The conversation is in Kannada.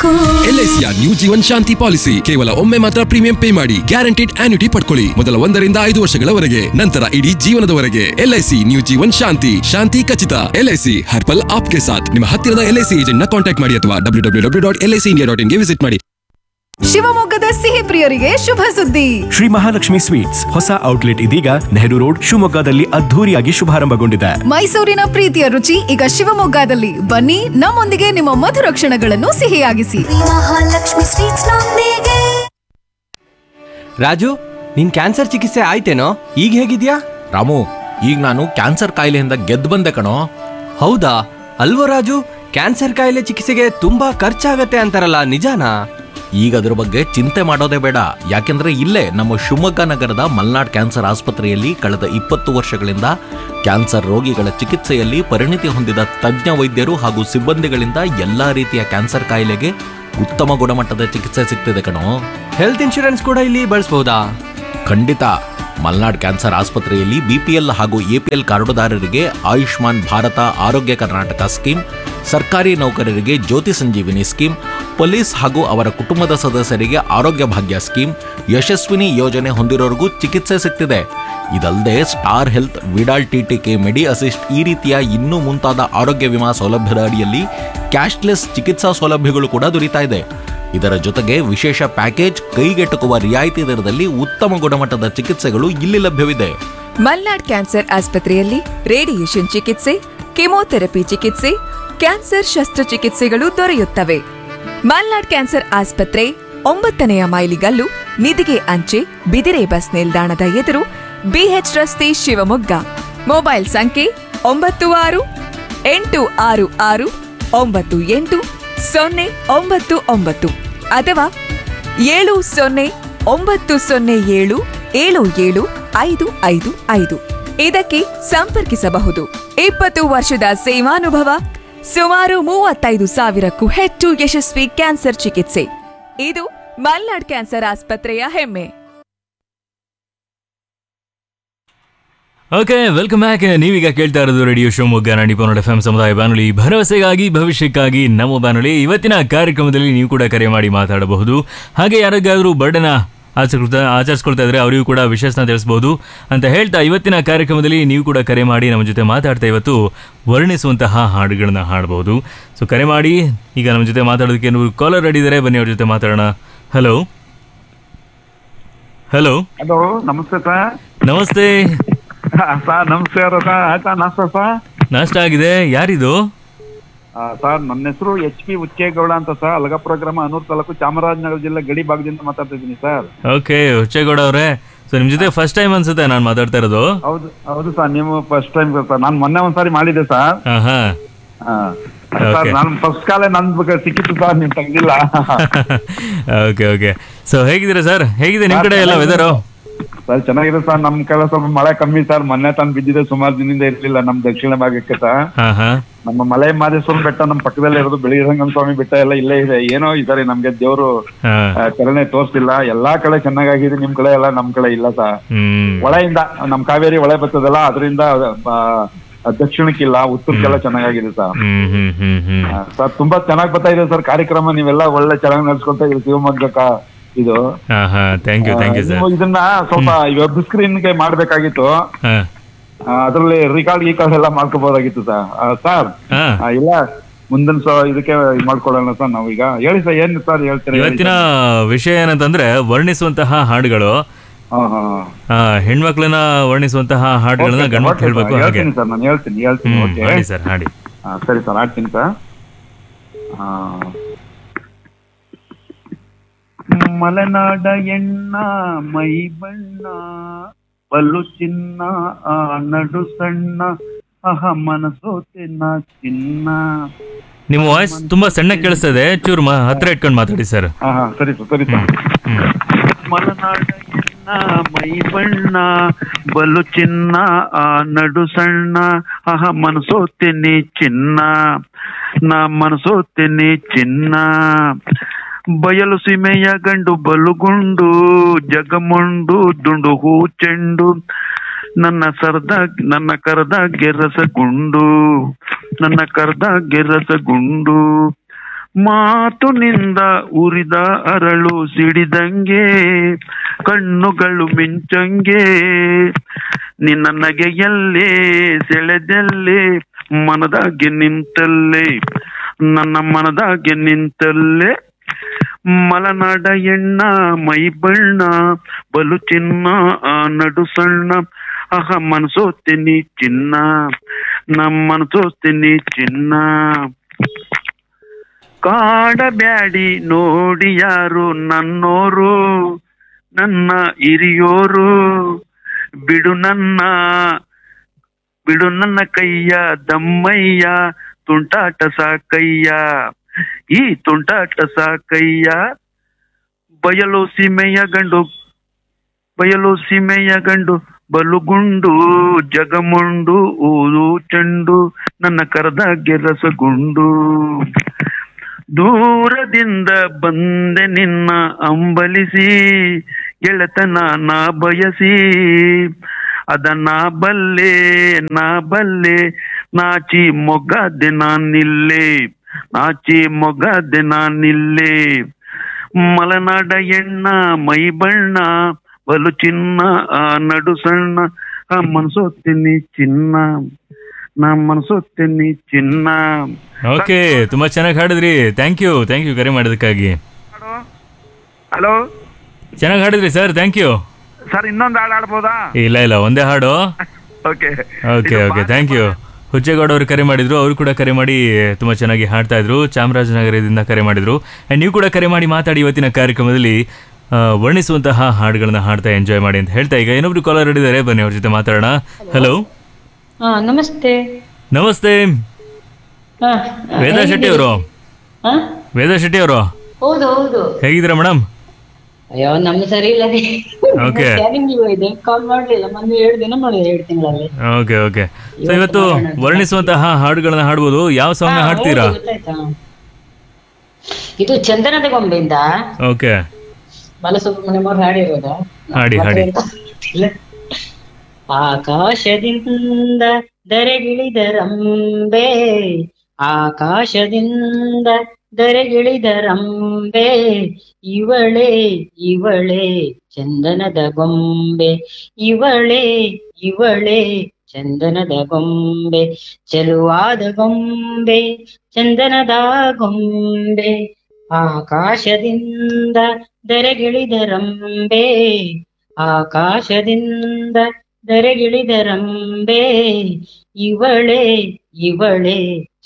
ಸಾಕು ಎಲ್ಐಸಿಯ ನ್ಯೂ ಜೀವನ್ ಶಾಂತಿ ಪಾಲಿಸಿ ಕೇವಲ ಒಮ್ಮೆ ಮಾತ್ರ ಪ್ರೀಮಿಯಂ ಪೇ ಮಾಡಿ ಗ್ಯಾರಂಟಿಡ್ ಆನ್ಯುಟಿ ಪಡ್ಕೊಳ್ಳಿ ಮೊದಲ ಒಂದರಿಂದ ಐದು ವರ್ಷಗಳವರೆಗೆ ನಂತರ ಇಡೀ ಜೀವನದವರೆಗೆ ಎಲ್ಐಸಿ ನ್ಯೂ ಜೀವನ್ ಶಾಂತಿ ಶಾಂತಿ ಖಚಿತ ಎಲ್ಐಸಿ ಹರ್ಪಲ್ ಆಪ್ಗೆ ಸಾಥ್ ನಿಮ್ಮ ಹತ್ತಿರದ ಎಲ್ಐಸಿ ಏಜೆಂಟ್ ನ ಕಾಂಟ್ಯಾಕ್ಟ್ ಮಾಡಿ ಅಥವಾ W W W dot LIC India dot ಇನ್ಗೆ ವಿಸಿಟ್ ಮಾಡಿ ಶಿವಮೊಗ್ಗದ ಸಿಹಿ ಪ್ರಿಯರಿಗೆ ಶುಭ ಸುದ್ದಿ ಶ್ರೀ ಮಹಾಲಕ್ಷ್ಮಿ ಸ್ವೀಟ್ಸ್ ಹೊಸ ಔಟ್ಲೆಟ್ ಇದೀಗ ನೆಹರು ರೋಡ್ ಶಿವಮೊಗ್ಗದಲ್ಲಿ ಅದ್ಧೂರಿಯಾಗಿ ಶುಭಾರಂಭಗೊಂಡಿದೆ ಮೈಸೂರಿನ ಪ್ರೀತಿಯ ರುಚಿ ಈಗ ಶಿವಮೊಗ್ಗದಲ್ಲಿ ಬನ್ನಿ ನಮ್ಮೊಂದಿಗೆ ನಿಮ್ಮ ಮಧುರ ಕ್ಷಣಗಳನ್ನು ಸಿಹಿಯಾಗಿಸಿ ಮಹಾಲಕ್ಷ್ಮಿ ಸ್ವೀಟ್ಸ್ ನೊಂದಿಗೆ ರಾಜು ನಿನ್ ಕ್ಯಾನ್ಸರ್ ಚಿಕಿತ್ಸೆ ಆಯ್ತೇನೋ ಈಗ ಹೇಗಿದ್ಯಾ ರಾಮು ಈಗ ನಾನು ಕ್ಯಾನ್ಸರ್ ಕಾಯಿಲೆಯಿಂದ ಗೆದ್ದು ಬಂದೆ ಕಣೋ ಹೌದಾ ಅಲ್ವೋ ರಾಜು ಕ್ಯಾನ್ಸರ್ ಕಾಯಿಲೆ ಚಿಕಿತ್ಸೆಗೆ ತುಂಬಾ ಖರ್ಚಾಗತ್ತೆ ಅಂತಾರಲ್ಲ ನಿಜಾನಾ ಈಗ ಅದ್ರ ಬಗ್ಗೆ ಚಿಂತೆ ಮಾಡೋದೇ ಬೇಡ ಯಾಕೆಂದ್ರೆ ಇಲ್ಲೇ ನಮ್ಮ ಶಿವಮೊಗ್ಗ ನಗರದ ಮಲ್ನಾಡ್ ಕ್ಯಾನ್ಸರ್ ಆಸ್ಪತ್ರೆಯಲ್ಲಿ ಕಳೆದ ಇಪ್ಪತ್ತು ವರ್ಷಗಳಿಂದ ಕ್ಯಾನ್ಸರ್ ರೋಗಿಗಳ ಚಿಕಿತ್ಸೆಯಲ್ಲಿ ಪರಿಣಿತಿ ಹೊಂದಿದ ತಜ್ಞ ವೈದ್ಯರು ಹಾಗೂ ಸಿಬ್ಬಂದಿಗಳಿಂದ ಎಲ್ಲಾ ರೀತಿಯ ಕ್ಯಾನ್ಸರ್ ಕಾಯಿಲೆಗೆ ಉತ್ತಮ ಗುಣಮಟ್ಟದ ಚಿಕಿತ್ಸೆ ಸಿಗ್ತಿದೆ ಕಣೋ ಹೆಲ್ತ್ ಇನ್ಶೂರೆನ್ಸ್ ಕೂಡ ಇಲ್ಲಿ ಬಳಸಬಹುದಾ ಖಂಡಿತ ಮಲ್ನಾಡ್ ಕ್ಯಾನ್ಸರ್ ಆಸ್ಪತ್ರೆಯಲ್ಲಿ ಬಿಪಿಎಲ್ ಹಾಗೂ ಎಪಿಎಲ್ ಕಾರ್ಡುದಾರರಿಗೆ ಆಯುಷ್ಮಾನ್ ಭಾರತ ಆರೋಗ್ಯ ಕರ್ನಾಟಕ ಸ್ಕೀಮ್ ಸರ್ಕಾರಿ ನೌಕರರಿಗೆ ಜ್ಯೋತಿ ಸಂಜೀವಿನಿ ಸ್ಕೀಮ್ ಪೊಲೀಸ್ ಹಾಗೂ ಅವರ ಕುಟುಂಬದ ಸದಸ್ಯರಿಗೆ ಆರೋಗ್ಯ ಭಾಗ್ಯ ಸ್ಕೀಮ್ ಯಶಸ್ವಿನಿ ಯೋಜನೆ ಹೊಂದಿರೋರಿಗೂ ಚಿಕಿತ್ಸೆ ಸಿಗ್ತಿದೆ ಇದಲ್ಲದೆ Star Health Vidal TTK Medi Assist ಈ ರೀತಿಯ ಇನ್ನೂ ಮುಂತಾದ ಆರೋಗ್ಯ ವಿಮಾ ಸೌಲಭ್ಯದ ಅಡಿಯಲ್ಲಿ ಕ್ಯಾಶ್ಲೆಸ್ ಚಿಕಿತ್ಸಾ ಸೌಲಭ್ಯಗಳು ಕೂಡ ದೊರೀತಾ ಇದೆ ಇದರ ಜೊತೆಗೆ ವಿಶೇಷ ಪ್ಯಾಕೇಜ್ ಕೈಗೆಟುಕುವ ರಿಯಾಯಿತಿ ದರದಲ್ಲಿ ಉತ್ತಮ ಗುಣಮಟ್ಟದ ಚಿಕಿತ್ಸೆಗಳು ಇಲ್ಲಿ ಲಭ್ಯವಿದೆ ಮಲ್ನಾಡ್ ಕ್ಯಾನ್ಸರ್ ಆಸ್ಪತ್ರೆಯಲ್ಲಿ ರೇಡಿಯೇಷನ್ ಚಿಕಿತ್ಸೆ ಕೆಮೊಥೆರಪಿ ಚಿಕಿತ್ಸೆ ಕ್ಯಾನ್ಸರ್ ಶಸ್ತ್ರಚಿಕಿತ್ಸೆಗಳು ದೊರೆಯುತ್ತವೆ ಮಲ್ನಾಡ್ ಕ್ಯಾನ್ಸರ್ ಆಸ್ಪತ್ರೆ ಒಂಬತ್ತನೆಯ ಮೈಲಿಗಲ್ಲು ನಿಧಿಗೆ ಅಂಚೆ ಬಿದಿರೆ ಬಸ್ ನಿಲ್ದಾಣದ ಎದುರು ಬಿಎಚ್ ರಸ್ತೆ ಶಿವಮೊಗ್ಗ ಮೊಬೈಲ್ ಸಂಖ್ಯೆ ಒಂಬತ್ತು ಆರು ಎಂಟು ಆರು ಆರು ಒಂಬತ್ತು ಎಂಟು ಸೊನ್ನೆ ಒಂಬತ್ತು ಒಂಬತ್ತು ಅಥವಾ ಏಳು ಸೊನ್ನೆ ಒಂಬತ್ತು ಸೊನ್ನೆ ಏಳು ಏಳು ಏಳು ಐದು ಐದು ಐದು ಇದಕ್ಕೆ ಸಂಪರ್ಕಿಸಬಹುದು ಇಪ್ಪತ್ತು ವರ್ಷದ ಸೇವಾನುಭವ ಸುಮಾರು ಮೂವತ್ತೈದು ಸಾವಿರಕ್ಕೂ ಹೆಚ್ಚು ಯಶಸ್ವಿ ಕ್ಯಾನ್ಸರ್ ಚಿಕಿತ್ಸೆ ಇದು ಮಲ್ನಾಡ್ ಕ್ಯಾನ್ಸರ್ ಆಸ್ಪತ್ರೆಯ ಹೆಮ್ಮೆ ಓಕೆ ವೆಲ್ಕಮ್ ಬ್ಯಾಕ್ ನೀವೀಗ ಕೇಳ್ತಾ ಇರೋದು ರೇಡಿಯೋ ಶಿವಮೊಗ್ಗ ನಾಡಿ ಪನ್ನಡ ಎಫ್ ಎಂ ಸಮುದಾಯ ಬಾನುಲಿ ಭರವಸೆಗಾಗಿ ಭವಿಷ್ಯಕ್ಕಾಗಿ ನಮ್ಮ ಬಾನುಲಿ ಇವತ್ತಿನ ಕಾರ್ಯಕ್ರಮದಲ್ಲಿ ನೀವು ಕೂಡ ಕರೆ ಮಾಡಿ ಮಾತಾಡಬಹುದು ಹಾಗೆ ಯಾರಿಗಾದರೂ ಬರ್ಡನ ಆಚರಿಸ್ಕೊಳ್ತಾ ಆಚರಿಸ್ಕೊಳ್ತಾ ಇದ್ರೆ ಅವರಿಗೂ ಕೂಡ ವಿಶೇಷನ ತಿಳಿಸ್ಬೋದು ಅಂತ ಹೇಳ್ತಾ ಇವತ್ತಿನ ಕಾರ್ಯಕ್ರಮದಲ್ಲಿ ನೀವು ಕೂಡ ಕರೆ ಮಾಡಿ ನಮ್ಮ ಜೊತೆ ಮಾತಾಡ್ತಾ ಇವತ್ತು ವರ್ಣಿಸುವಂತಹ ಹಾಡುಗಳನ್ನ ಹಾಡಬಹುದು ಸೊ ಕರೆ ಮಾಡಿ ಈಗ ನಮ್ಮ ಜೊತೆ ಮಾತಾಡೋದಕ್ಕೆ ನೀವು ಕಾಲರ್ ರೆಡಿ ಇದ್ದಾರೆ ಬನ್ನಿ ಅವ್ರ ಜೊತೆ ಮಾತಾಡೋಣ ಹಲೋ ಹಲೋ ಹಲೋ ನಮಸ್ತೆ ಸರ್ ನಮಸ್ತೆ ಸರ್ ನಮಸ್ಕಾರ ಸರ್ ಆಯ್ತಾ ನಾಷ್ಟ ಸರ್ ನಾಷ್ಟ ಆಗಿದೆ ಯಾರಿದು ಆ, ಸರ್ ನನ್ನ ಹೆಸರು ಎಚ್ ಪಿ ಉಚ್ಚೇಗೌಡ ಅಂತ ಸರ್ ಅಲಗಾಪುರ ಗ್ರಾಮ ಅನೂರು ತಾಲೂಕು ಚಾಮರಾಜನಗರ ಜಿಲ್ಲೆ ಗಡಿ ಭಾಗದಿಂದ ಮಾತಾಡ್ತಾ ಇದ್ದೀನಿ ಸರ್ ಓಕೆ ಹುಚ್ಚೇಗೌಡ ಅವರೇ ಸೊ ನಿಮ್ ಜೊತೆ ಫಸ್ಟ್ ಟೈಮ್ ಅನ್ಸುತ್ತೆ ನಾನು ಮಾತಾಡ್ತಾ ಇರೋದು ಹೌದು ಹೌದು ಸರ್ ನೀವು ಫಸ್ಟ್ ಟೈಮ್ ಸರ್ ನಾನು ಮೊನ್ನೆ ಒಂದ್ಸಾರಿ ಮಾಡಿದ್ದೆ ಸರ್ ಹಾ ಹಾ ಆ, ಸರ್ Okay. ನಾನು ಫಸ್ಟ್ ಕಾಲೇ ನನ್ ಬಗ್ಗೆ ಸಿಕ್ಕಿತ್ತು ಸರ್ ನೀವು ತೆಗ್ದಿಲ್ಲ ಓಕೆ ಓಕೆ ಸೊ ಹೇಗಿದ್ದೀರಾ ಸರ್ ಹೇಗಿದೆ ನಿಮ್ ಕಡೆ ಎಲ್ಲ ವೆದರು ಸರ್ ಚೆನ್ನಾಗಿದೆ ಸರ್ ನಮ್ ಕಡೆ ಸ್ವಲ್ಪ ಮಳೆ ಕಮ್ಮಿ ಸರ್ ಮೊನ್ನೆ ತಂದು ಬಿದ್ದಿದೆ ಸುಮಾರು ದಿನದಿಂದ ಇರ್ಲಿಲ್ಲ ನಮ್ ದಕ್ಷಿಣ ಭಾಗಕ್ಕೆ ಸರ್ ಹಾ ಹಾ ನಮ್ಮ ಮಲೆ ಮಾದೇಶ್ವರ ಬೆಟ್ಟ ನಮ್ಮ ಪಕ್ಕದಲ್ಲೇ ಇರೋದು ಬೆಳಗಿರಂಗನ ಸ್ವಾಮಿ ಬೆಟ್ಟ ಎಲ್ಲ ಇಲ್ಲೇ ಇದೆ ಏನೋ ಈ ಸರಿ ನಮ್ಗೆ ದೇವ್ರು ಹಾ ಆ, ಕರುಣೆ ತೋರ್ಸಿಲ್ಲ ಎಲ್ಲಾ ಕಡೆ ಚೆನ್ನಾಗಾಗಿದೆ ನಿಮ್ ಕಡೆ ಎಲ್ಲ ನಮ್ ಕಡೆ ಇಲ್ಲ ಸರ್ ಹ್ಮ್ ಹೊಳೆಯಿಂದ ನಮ್ ಕಾವೇರಿ ಹೊಳೆ ಬರ್ತದಲ್ಲ ಅದರಿಂದ ದಕ್ಷಿಣಕ್ಕಿಲ್ಲ ಉತ್ತರಕ್ಕೆಲ್ಲ ಚೆನ್ನಾಗಾಗಿದೆ ಸರ್ ಹ್ಮ್ ಹ್ಮ್ ಹ್ಮ್ ಹ್ಮ್ ಆ, ಸರ್ ತುಂಬಾ ಚೆನ್ನಾಗಿ ಬರ್ತಾ ಇದೆ ಸರ್ ಕಾರ್ಯಕ್ರಮ ನೀವೆಲ್ಲ ಒಳ್ಳೆ ಚೆನ್ನಾಗಿ ನಡ್ಸ್ಕೊಂತ ಇದ್ದೀರಿ ಶಿವಮೊಗ್ಗ ಕ- ಇದು ಹಾ ಹಾ ಥ್ಯಾಂಕ್ ಯು ಥ್ಯಾಂಕ್ ಯು ನೀವು ಸರ್ ಇದನ್ನ ಸ್ವಲ್ಪ ವೆಬ್ ಸ್ಕ್ರೀನ್ಗೆ ಮಾಡ್ಬೇಕಾಗಿತ್ತು ಹಾ ಆ, ಅದ್ರಲ್ಲಿ ರಿಕಾರ್ಡ್ ಗೀಕಾರ್ಡ್ ಎಲ್ಲ ಮಾಡ್ಕೋಬಹುದಾಗಿತ್ತು ಸರ್ ಆ, ಸರ್ ಹಾ ಆ, ಇಲ್ಲ ಮುಂದಿನ ಸ ಇದಕ್ಕೆ ಇದ್ ಮಾಡ್ಕೊಳ್ಳೋಣ ಸರ್ ನಾವೀಗ ಹೇಳಿ ಸರ್ ಏನ್ ಸರ್ ಹೇಳ್ತೀರಾ ಹೇಳಿ ಇವತ್ತಿನ ಸರ್. ವಿಷಯ ಏನಂತಂದ್ರೆ ವರ್ಣಿಸುವಂತಹ ಹಾಡುಗಳು ಹಾ ಹಾ ಆ, ಹೆಣ್ಮಕ್ಳನ್ನ ವರ್ಣಿಸುವಂತಹ ಹಾಡುಗಳನ್ನ ಓಕೆ, ಗಂಡ್ಮಕ್ಳು ಓಕೆ ಹೇಳ್ಬೇಕು ಸರ್, ಹಾಗೆ ಹೇಳ್ತೀನಿ ಸರ್ ನಾನು ಹೇಳ್ತೀನಿ ಹೇಳ್ತೀನಿ ಹ್ಮ್ ಓಕೆ ಹಾಡಿ ಸರ್ ಹಾಡಿ ಆ, ಸರಿ ಸರ್ ಆಡ್ತೀನಿ ಸರ್ ಆ, ಮಲೆನಾಡ ಎಣ್ಣ ಮೈ ಬಣ್ಣ ಬಲು ಚಿನ್ನ ಆ ನಡು ಸಣ್ಣ ಅಹ ಮನಸೋತೆ ನಾ ಚಿನ್ನ ನಿಮ್ಮ ವಾಯ್ಸ್ ತುಂಬಾ ಸಣ್ಣ ಕೇಳಿಸ್ತಾ ಇದೆ ಚೂರು ಮಾ- ಹತ್ರ ಇಟ್ಕೊಂಡು ಮಾತಾಡಿ ಸರ್ ಹಾ ಹಾ ಸರಿ ಸರ್ ಸರಿ ಸರ್ ಹ್ಮ್ ಮಲೆನಾಡ ಎಣ್ಣ ಮೈ ಬಣ್ಣ ಬಲು ಚಿನ್ನ ಆ ನಡು ಸಣ್ಣ ಆಹ ಮನಸೋತೇನೆ ಚಿನ್ನ ನಾ ಮನಸೋತೇನೆ ಚಿನ್ನ ಬಯಲು ಸೀಮೆಯ ಗಂಡು ಬಲುಗುಂಡು ಜಗಮುಂಡು ದುಂಡು ಹೂ ಚೆಂಡು ನನ್ನ ಸರದ ನನ್ನ ಕರದ ಗೆರಸ ಗುಂಡು ನನ್ನ ಕರದ ಗೆರಸ ಗುಂಡು ಮಾತು ನಿಂದ ಉರಿದ ಅರಳು ಸಿಡಿದಂಗೆ ಕಣ್ಣುಗಳು ಮಿಂಚಂಗೆ ನಿನ್ನ ನಗೆಯಲ್ಲೇ ಸೆಳೆದಲ್ಲೇ ಮನದಾಗೆ ನಿಂತಲ್ಲೇ ನನ್ನ ಮನದಾಗೆ ನಿಂತಲ್ಲೇ ಮಲನಾಡ ಎಣ್ಣ ಮೈ ಬಣ್ಣ ಬಲು ಚಿನ್ನ ಆ ನಡು ಸಣ್ಣ ಆಹ ಮನಸೋತೀನಿ ಚಿನ್ನ ನಮ್ಮ ಮನಸೋತೀನಿ ಚಿನ್ನ ಕಾಡಬ್ಯಾಡಿ ನೋಡಿ ಯಾರು ನನ್ನೋರು ನನ್ನ ಹಿರಿಯೋರು ಬಿಡು ನನ್ನ ಬಿಡು ನನ್ನ ಕೈಯ ದಮ್ಮಯ್ಯ ತುಂಟಾಟ ಸಾಕಯ್ಯ ಈ ತುಂಟಾಟ ಸಾಕಯ್ಯ ಬಯಲು ಸೀಮೆಯ ಗಂಡು ಬಯಲು ಸೀಮೆಯ ಗಂಡು ಬಲುಗುಂಡು ಜಗಮುಂಡು ಊರು ಚೆಂಡು ನನ್ನ ಕರದಾಗೆ ರಸಗುಂಡು ದೂರದಿಂದ ಬಂದೆ ನಿನ್ನ ಅಂಬಲಿಸಿ ಗೆಳೆತನ ನಾ ಬಯಸಿ ಅದನ್ನ ಬಲ್ಲೆ ನಾ ಬಲ್ಲೆ ನಾಚಿ ಮೊಗ್ಗದೆ ನಾನಿಲ್ಲೇ ನಾಚಿ ಮೊಗ್ಗದೆ ನಾನಿಲ್ಲೇ ಮಲೆನಾಡ ಎಣ್ಣ ಮೈ ಬಣ್ಣ ಬಲು ಚಿನ್ನ ಆ ನಡು ಸಣ್ಣ ಆ ಮನ್ಸೋತೀನಿ ಚಿನ್ನ ನಾ ಮನ್ಸೋತೀನಿ ಚಿನ್ನ ಓಕೆ ತುಂಬಾ ಚೆನ್ನಾಗಿ ಹಾಡಿದ್ರಿ ಥ್ಯಾಂಕ್ ಯು ಥ್ಯಾಂಕ್ ಯು ಕರೆ ಮಾಡೋದಕ್ಕಾಗಿ ಹಲೋ ಚೆನ್ನಾಗಿ ಹಾಡಿದ್ರಿ ಸರ್ ಥ್ಯಾಂಕ್ ಯು ಸರ್ ಇನ್ನೊಂದು ಹಾಡು ಆಡ್ಬೋದಾ ಇಲ್ಲ ಇಲ್ಲ ಒಂದೇ ಹಾಡು okay okay okay thank you Huchchegowda ಅವರು ಕರೆ ಮಾಡಿದ್ರು ಅವರು ಕೂಡ ಕರೆ ಮಾಡಿ ತುಂಬಾ ಚೆನ್ನಾಗಿ ಹಾಡ್ತಾ ಇದ್ರು ಚಾಮರಾಜನಗರದಿಂದ ಕರೆ ಮಾಡಿದ್ರು ಅಂಡ್ ನೀವು ಕೂಡ ಕರೆ ಮಾಡಿ ಮಾತಾಡಿ ಇವತ್ತಿನ ಕಾರ್ಯಕ್ರಮದಲ್ಲಿ ಆ, ವರ್ಣಿಸುವಂತಹ ಹಾಡುಗಳನ್ನ ಹಾಡ್ತಾ ಎಂಜಾಯ್ ಮಾಡಿ ಅಂತ ಹೇಳ್ತಾ ಈಗ ಏನೊಬ್ರು ಕಾಲರ್ ಹಿಡಿದಾರೆ ಬನ್ನಿ ಅವ್ರ ಜೊತೆ ಮಾತಾಡೋಣ ಹಲೋ ಹಾ ನಮಸ್ತೆ ನಮಸ್ತೆ ಹಾ ವೇದಾ ಶೆಟ್ಟಿ ಅವರು ಹಾ ವೇದಾ ಶೆಟ್ಟಿ ಅವರು ಹೌದು ಹೌದು ಹೇಗಿದ್ದೀರಾ ಮೇಡಮ್ ಅಯ್ಯೋ ನಮ್ಮ ಸರಿ ಇಲ್ಲ Okay. ಸ್ಕ್ಯಾನಿಂಗ್ ಇದೆ ಕಾಲ್ ಮಾಡ್ಲಿಲ್ಲ ಮೊನ್ನೆ ಎರಡು ದಿನ ಮಾಡಿದೆ ಎರಡು ತಿಂಗಳಲ್ಲಿ ಓಕೆ ಓಕೆ ಸೊ ಇವತ್ತು ವರ್ಣಿಸುವಂತಹ ಹಾಡುಗಳನ್ನ ಹಾಡ್ಬೋದು ಯಾವ ಸಾಂಗ್ ಹಾ, ಹಾಡ್ತೀರಾ ಹೌದು, ಗೊತ್ತಾಯ್ತಾ ಇದು ಚಂದನದ ಗೊಂಬೆಯಿಂದ ಓಕೆ ಬಾಲಸುಬ್ರಹ್ಮಣ್ಯಂ ಅವ್ರು ಹಾಡಿರೋದ ಹಾಡಿ ಹಾಡಿ ಆಕಾಶದಿಂದ ದರೆಗಿಳಿದ ರಂಬೆ ಆಕಾಶದಿಂದ ದರೆಗಿಳಿದ ರಂಬೆ ಇವಳೆ ಇವಳೆ ಚಂದನದ ಗೊಂಬೆ ಇವಳೆ ಇವಳೆ ಚಂದನದ ಗೊಂಬೆ ಚೆಲುವಾದ ಗೊಂಬೆ ಚಂದನದ ಗೊಂಬೆ ಆಕಾಶದಿಂದ ದರೆಗಿಳಿದ ರಂಬೆ ಆಕಾಶದಿಂದ ದರೆಗಿಳಿದ ರಂಬೆ ಇವಳೆ ಇವಳೆ